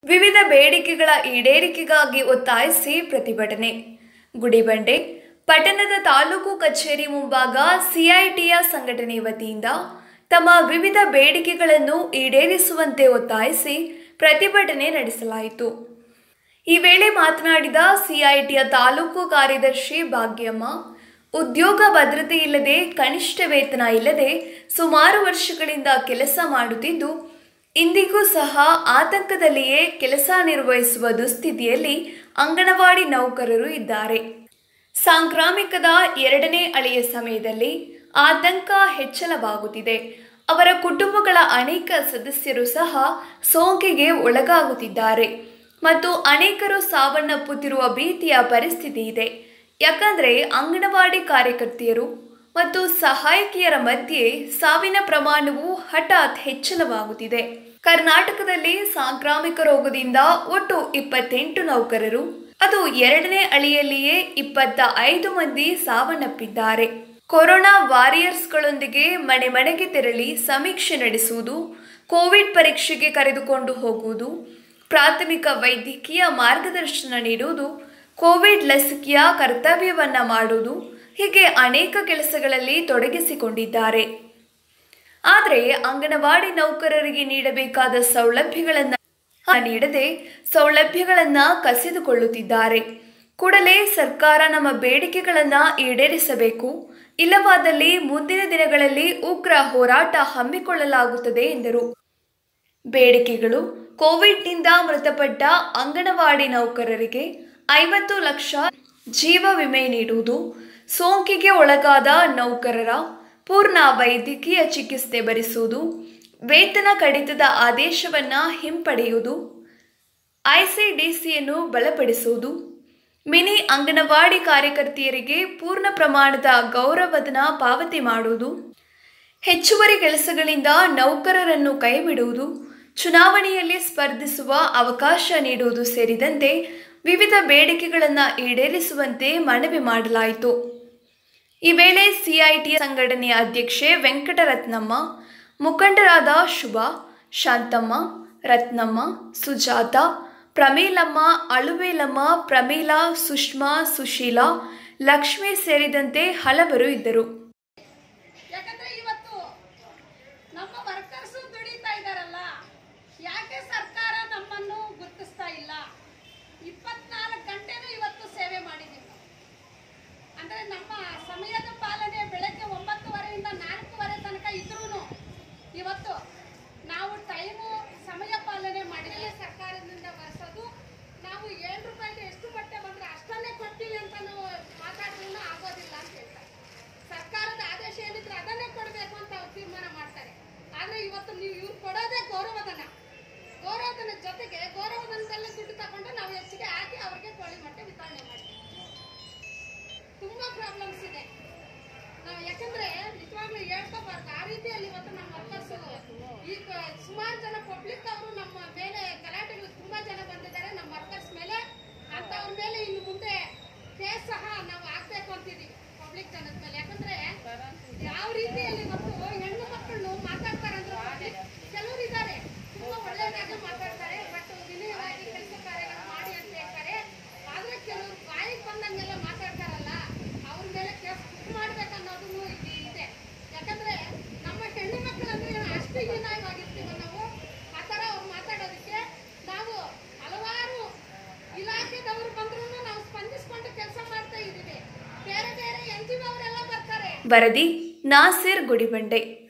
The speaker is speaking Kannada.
ವಿವಿಧ ಬೇಡಿಕೆಗಳ ಈಡೇರಿಕೆಗಾಗಿ ಒತ್ತಾಯಿಸಿ ಪ್ರತಿಭಟನೆ ಗುಡಿಬಂಡೆ ಪಟ್ಟಣದ ತಾಲೂಕು ಕಚೇರಿ ಮುಂಭಾಗ ಸಿಐಟಿಯ ಸಂಘಟನೆ ವತಿಯಿಂದ ತಮ್ಮ ವಿವಿಧ ಬೇಡಿಕೆಗಳನ್ನು ಈಡೇರಿಸುವಂತೆ ಒತ್ತಾಯಿಸಿ ಪ್ರತಿಭಟನೆ ನಡೆಸಲಾಯಿತು ಈ ವೇಳೆ ಮಾತನಾಡಿದ ಸಿಐಟಿಯ ತಾಲೂಕು ಕಾರ್ಯದರ್ಶಿ ಭಾಗ್ಯಮ್ಮ ಉದ್ಯೋಗ ಭದ್ರತೆ ಇಲ್ಲದೆ ಕನಿಷ್ಠ ವೇತನ ಇಲ್ಲದೆ ಸುಮಾರು ವರ್ಷಗಳಿಂದ ಕೆಲಸ ಮಾಡುತ್ತಿದ್ದು ಇಂದಿಗೂ ಸಹ ಆತಂಕದಲ್ಲಿಯೇ ಕೆಲಸ ನಿರ್ವಹಿಸುವ ದುಸ್ಥಿತಿಯಲ್ಲಿ ಅಂಗನವಾಡಿ ನೌಕರರು ಇದ್ದಾರೆ ಸಾಂಕ್ರಾಮಿಕದ ಎರಡನೇ ಅಲೆಯ ಸಮಯದಲ್ಲಿ ಆತಂಕ ಹೆಚ್ಚಳವಾಗುತ್ತಿದೆ ಅವರ ಕುಟುಂಬಗಳ ಅನೇಕ ಸದಸ್ಯರು ಸಹ ಸೋಂಕಿಗೆ ಒಳಗಾಗುತ್ತಿದ್ದಾರೆ ಮತ್ತು ಅನೇಕರು ಸಾವನ್ನಪ್ಪುತ್ತಿರುವ ಭೀತಿಯ ಪರಿಸ್ಥಿತಿ ಇದೆ ಯಾಕಂದರೆ ಅಂಗನವಾಡಿ ಕಾರ್ಯಕರ್ತೆಯರು ಮತ್ತು ಸಹಾಯಕಿಯರ ಮಧ್ಯೆ ಸಾವಿನ ಪ್ರಮಾಣವು ಹಠಾತ್ ಹೆಚ್ಚಳವಾಗುತ್ತಿದೆ ಕರ್ನಾಟಕದಲ್ಲಿ ಸಾಂಕ್ರಾಮಿಕ ರೋಗದಿಂದ ಒಟ್ಟು ಇಪ್ಪತ್ತೆಂಟು ನೌಕರರು ಅದು ಎರಡನೇ ಅಳಿಯಲ್ಲಿಯೇ ಇಪ್ಪತ್ತ ಐದು ಮಂದಿ ಸಾವನ್ನಪ್ಪಿದ್ದಾರೆ ಕೊರೋನಾ ವಾರಿಯರ್ಸ್ಗಳೊಂದಿಗೆ ಮನೆ ಮನೆಗೆ ತೆರಳಿ ಸಮೀಕ್ಷೆ ನಡೆಸುವುದು ಕೋವಿಡ್ ಪರೀಕ್ಷೆಗೆ ಕರೆದುಕೊಂಡು ಹೋಗುವುದು ಪ್ರಾಥಮಿಕ ವೈದ್ಯಕೀಯ ಮಾರ್ಗದರ್ಶನ ನೀಡುವುದು ಕೋವಿಡ್ ಲಸಿಕೆಯ ಕರ್ತವ್ಯವನ್ನ ಮಾಡುವುದು ಹೀಗೆ ಅನೇಕ ಕೆಲಸಗಳಲ್ಲಿ ತೊಡಗಿಸಿಕೊಂಡಿದ್ದಾರೆ ಆದರೆ ಅಂಗನವಾಡಿ ನೌಕರರಿಗೆ ನೀಡಬೇಕಾದ ಸೌಲಭ್ಯಗಳನ್ನು ನೀಡದೆ ಸೌಲಭ್ಯಗಳನ್ನು ಕಸಿದುಕೊಳ್ಳುತ್ತಿದ್ದಾರೆ ಕೂಡಲೇ ಸರ್ಕಾರ ನಮ್ಮ ಬೇಡಿಕೆಗಳನ್ನು ಈಡೇರಿಸಬೇಕು ಇಲ್ಲವಾದಲ್ಲಿ ಮುಂದಿನ ದಿನಗಳಲ್ಲಿ ಉಗ್ರ ಹೋರಾಟ ಹಮ್ಮಿಕೊಳ್ಳಲಾಗುತ್ತದೆ ಎಂದರು ಬೇಡಿಕೆಗಳು ಕೋವಿಡ್ನಿಂದ ಮೃತಪಟ್ಟ ಅಂಗನವಾಡಿ ನೌಕರರಿಗೆ ಐವತ್ತು ಲಕ್ಷ ಜೀವ ವಿಮೆ ನೀಡುವುದು ಸೋಂಕಿಗೆ ಒಳಗಾದ ನೌಕರರ ಪೂರ್ಣ ವೈದ್ಯಕೀಯ ಚಿಕಿತ್ಸೆ ಭರಿಸುವುದು ವೇತನ ಕಡಿತದ ಆದೇಶವನ್ನು ಹಿಂಪಡೆಯುವುದು ಐಸಿಡಿಸಿಯನ್ನು ಬಲಪಡಿಸುವುದು ಮಿನಿ ಅಂಗನವಾಡಿ ಕಾರ್ಯಕರ್ತೆಯರಿಗೆ ಪೂರ್ಣ ಪ್ರಮಾಣದ ಗೌರವಧನ ಪಾವತಿ ಮಾಡುವುದು ಹೆಚ್ಚುವರಿ ಕೆಲಸಗಳಿಂದ ನೌಕರರನ್ನು ಕೈಬಿಡುವುದು ಚುನಾವಣೆಯಲ್ಲಿ ಸ್ಪರ್ಧಿಸುವ ಅವಕಾಶ ನೀಡುವುದು ಸೇರಿದಂತೆ ವಿವಿಧ ಬೇಡಿಕೆಗಳನ್ನು ಈಡೇರಿಸುವಂತೆ ಮನವಿ ಮಾಡಲಾಯಿತು ಈ ವೇಳೆ ಸಿಐಟಿ ಸಂಘಟನೆಯ ಅಧ್ಯಕ್ಷೆ ವೆಂಕಟರತ್ನಮ್ಮ ಮುಖಂಡರಾದ ಶುಭ ಶಾಂತಮ್ಮ ರತ್ನಮ್ಮ ಸುಜಾತ ಪ್ರಮೀಲಮ್ಮ ಅಳುವೇಲಮ್ಮ ಪ್ರಮೀಲಾ ಸುಷ್ಮಾ ಸುಶೀಲಾ ಲಕ್ಷ್ಮಿ ಸೇರಿದಂತೆ ಹಲವರು ಇದ್ದರು ಯಾಕಂದ್ರೆ ಇವತ್ತು ನಮ್ಮ ವರ್ಕರ್ಸ್ ದುಡಿತಾ ಇದಾರಲ್ಲ ಯಾಕೆ ಸರ್ಕಾರ ನಮ್ಮನ್ನು ಗುರುತಿಸ್ತಾ ಇಲ್ಲ ಇಪ್ಪತ್ನಾಲ್ಕು ಗಂಟೆನೂ ಇವತ್ತು ಸೇವೆ ಮಾಡಿದ್ದೀವಿ ನಾವು. ಅಂದ್ರೆ ನಮ್ಮ ಸಮಯದ ಪಾಲನೆ ಬೆಳಗ್ಗೆ ಒಂಬತ್ತುವರೆಯಿಂದ ನಾಲ್ಕೂವರೆ ತನಕ ಇದ್ರೂ ಇವತ್ತು ನಾವು ಟೈಮು ಸಮಯ ಪಾಲನೆ ಮಾಡಿದ್ರೆ ಸರ್ಕಾರದಿಂದ ಬರ್ಸೋದು ನಾವು ಏಳು ರೂಪಾಯಿಗೆ ಎಷ್ಟು ಬಟ್ಟೆ ಬಂದ್ರೆ ಅಷ್ಟನ್ನೇ ಕೊಡ್ತೀವಿ ಅಂತ ನಾವು ಮಾತಾಡಿದ್ರು ಆಗೋದಿಲ್ಲ ಅಂತ ಹೇಳ್ತಾರೆ ಸರ್ಕಾರದ ಆದೇಶ ಏನಿದ್ರೆ ಅದನ್ನೇ ಕೊಡಬೇಕು ಅಂತ ಅವ್ರು ತೀರ್ಮಾನ ಮಾಡ್ತಾರೆ ಆದ್ರೆ ಇವತ್ತು ನೀವು ಇವ್ರು ಕೊಡೋದೇ ಗೌರವಧನ ಗೌರವಧನ ಜೊತೆಗೆ ಗೌರವಧನದಲ್ಲೇ ದುಡ್ಡು ತಗೊಂಡು ನಾವು ಹೆಚ್ಚಿಗೆ ಹಾಕಿ ಅವ್ರಿಗೆ ಕೋಳಿ ಮೊಟ್ಟೆ ವಿತರಣೆ ಮಾಡ್ತೀವಿ ತುಂಬಾ ಪ್ರಾಬ್ಲಮ್ಸ್ ಇದೆ ನಾವು ಯಾಕಂದ್ರೆ ನಿಜವಾಗ್ಲೂ ಹೇಳ್ಕೋಬಾರ್ದು ಆ ರೀತಿಯಲ್ಲಿ ಇವತ್ತು ನಮ್ಮ ವರ್ಕರ್ಸ್ ಈಗ ಸುಮಾರು ಜನ ಪಬ್ಲಿಕ್ ಅವರು ನಮ್ಮ ಮೇಲೆ ಗಲಾಟೆಗಳು ತುಂಬಾ ಜನ ಬಂದಿದ್ದಾರೆ ನಮ್ಮ ವರ್ಕರ್ಸ್ ಮೇಲೆ ಅಂತವ್ರ ಮೇಲೆ ಇನ್ನು ಮುಂದೆ ಕೇಸ್ ಸಹ ನಾವು ಹಾಕ್ಬೇಕು ಅಂತಿದೀವಿ ಪಬ್ಲಿಕ್ ಜನದ ಮೇಲೆ ಯಾಕಂದ್ರೆ ಯಾವ ರೀತಿಯಲ್ಲಿ ಇವತ್ತು ಹೆಣ್ಣು ಮಕ್ಕಳು ಮಾತಾಡ್ತಾರೆ ಅಂದ್ರೆ ಕೆಲವರು ಇದ್ದಾರೆ ತುಂಬಾ ಒಳ್ಳೆಯದಾಗಿ ಮಾತಾಡ್ತಾರೆ ಬಟ್ ವಿನಯವಾಗಿ ಕೆಲಸ ಕಾರ್ಯಗಳು ಮಾಡಿ ಅಂತ ಹೇಳ್ತಾರೆ ಆದ್ರೆ ಕೆಲವರು ಬಾಯಿಗೆ ಬಂದಂಗೆಲ್ಲ ಮಾತಾಡ್ತಾರಲ್ಲ ಅವ್ರ ಮೇಲೆ ಕೇಸ್ ಬುಕ್ ಮಾಡ್ಬೇಕನ್ನೋದು ಇಲ್ಲಿ ಇದೆ ಯಾಕಂದ್ರೆ ನಮ್ಮ ಹೆಣ್ಣು ಮಕ್ಕಳಂದ್ರೆ ಅಷ್ಟು ಹೀನಾಯವಾಗಿರ್ತೀವ ನಾವು ಆ ಥರ ಅವ್ರು ಮಾತಾಡೋದಕ್ಕೆ ನಾವು ಹಲವಾರು ಇಲಾಖೆದವರು ಬಂದ್ರು ನಾವು ಸ್ಪಂದಿಸ್ಕೊಂಡು ಕೆಲಸ ಮಾಡ್ತಾ ಇದ್ದೀವಿ ಬೇರೆ ಬೇರೆ ಎನ್ ಜಿ ಅವರೆಲ್ಲ ಬರ್ತಾರೆ ವರದಿ ನಾಸಿರ್ ಗುಡಿಬಂಡೆ